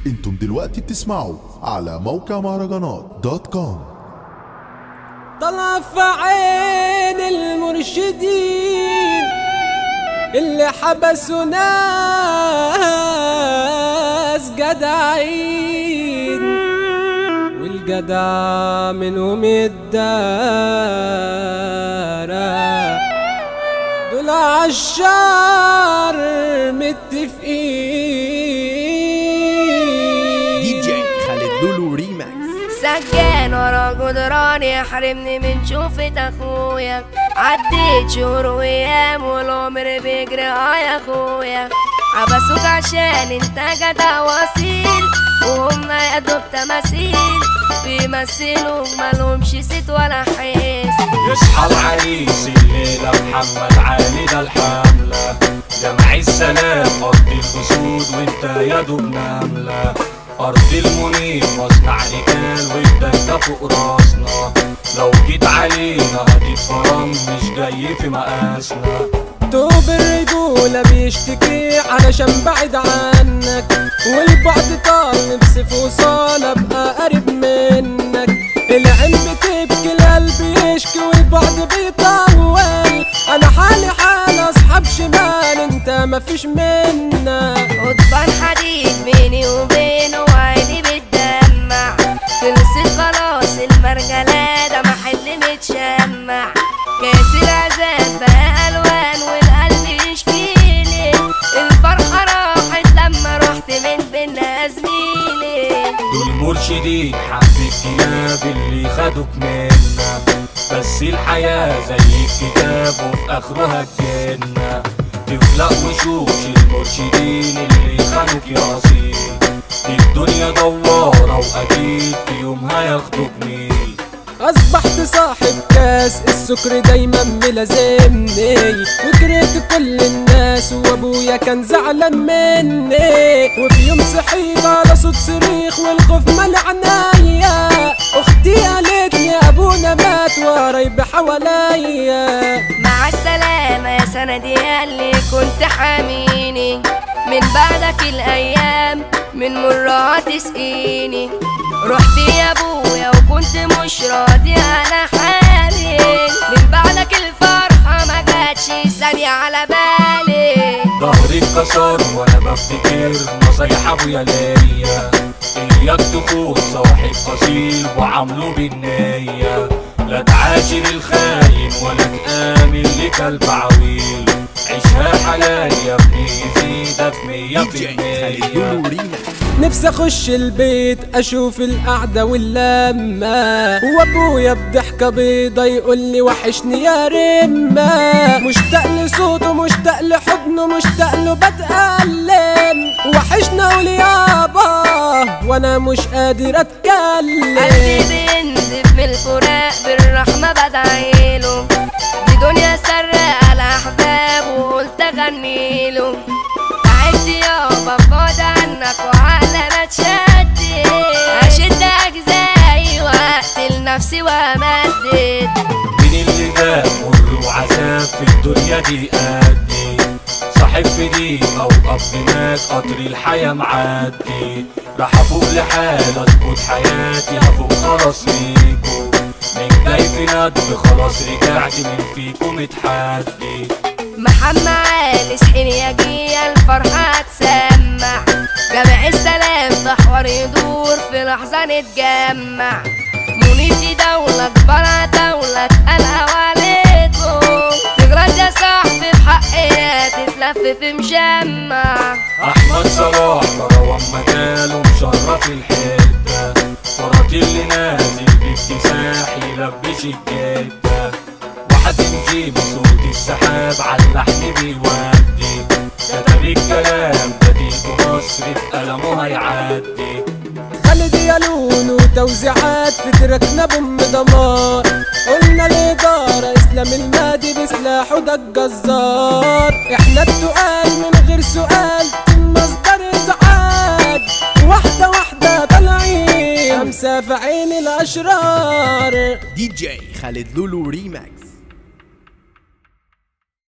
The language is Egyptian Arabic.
انتم دلوقتي بتسمعوا على موقع مهرجانات دوت كوم طلع في عين المرشدين اللي حبسوا ناس جدعين والجدع منهم الدارة دول عالشر متفقين دي جي خالد لولو ريماكس سجان ورا جدران يحرمني من شوفة اخويا عديت شهور وايام والعمر بيجري اه يا اخويا عبسوك عشان انت جدع واصيل وهم يا دوب تماثيل بيمثلوا مالهمش ست ولا حس يصحى العريس الليلة محمد علي ده الحملة جمع السلام أرض الأسود وانت يا دوب نملة أرض المنير مصنع رجال وانت انت فوق راسنا لو جيت علينا هتتفرم مش جاي في مقاسنا توب الرجولة بيشتكي علشان بعيد عنك والبعد طال نفسي في وصال ابقى قريب منك العين بتبكي القلب يشكي والبعد بيطول انا حالي حال اصحاب شمال انت مفيش منك قضبان حديد بيني وبينه وعيني بتدمع خلصت خلاص المرجلة ده محل متشمع كاس العذاب بقى ألوان والقلب يشكيلي الفرحة راحت لما رحت من بينا زميلي دول مرشدين حبة كلاب اللي خدوك منا بس الحياة زي الكتاب وفي آخرها الجنة تفلق وشوش المرشدين اللي خانوك يا أصيل دي الدنيا دوارة وأكيد في يومها ياخدوك ميل اصبحت صاحب كاس السكر دايما ملازمني وكرهت كل الناس وابويا كان زعلان مني وفي يوم صحيت على صوت صريخ والخوف ملع عينيا اختي قالت لي ابونا مات وقرايبي حواليا مع السلامة يا سندي اللي كنت حاميني من بعدك الأيام من مرة تسقيني رحت يا أبويا وكنت مش راضي على حالي من بعدك الفرحة ما جاتش ثانية على بالي ظهري اتكسر وانا بفتكر نصايح ابويا ليا اياك تخون صاحب اصيل وعامله بالنية لا تعاشر الخاين ولا تآمن لكلب عويل عيشها حلال يا ابني يزيدك مية دي في جي خالد المية لولو ريماكس نفسي اخش البيت اشوف القعدة واللمة وابويا بضحكة بيضة يقول لي وحشني يا رمة مشتاق لصوته مشتاق لحضنه مشتاق له بتألم وحشنا اقول يابا وانا مش قادر اتكلم قلبي بينزف من الفراق بالرحمة بدعيله دي دنيا سرقة الأحباب وقلت أغنيله تعبت يابا ببعد عنك وعقلي بتشتت أشد أجزائي وأقتل نفسي وأمدد مين اللي جاب مر وعذاب في الدنيا دي قدي صاحب في دي او اب مات قطر الحياة معدي راح افوق لحال اظبط حياتي هفوق خلاص ليكو من جاي في ندب خلاص رجعت من فيكو متحدي محمد علي صحيني يا جيا الفرحة تسمع جامع السلام محور يدور في لحظة نتجمع منيتي دولة كبرى دولة اتقل حواليكم تغرد يا صاحبي في حقي تتلف في مجمع احمد صلاح مروان مجاله مشرف الحته فرات اللي نازل باكتساح يلبش الجده واحد نجيب صوت السحاب على اللحن بيودي كتب الكلام جديد مصر بقلمه هيعدي خالد يا لون وتوزيعات فكرتنا بام دمار قلنا الإدارة إسلام المهدي بسلاحه ده الجزار إحنا التقال من غير سؤال المصدر إزعاج واحدة واحدة طالعين خمسة في عين الأشرار دي جي خالد لولو ريماكس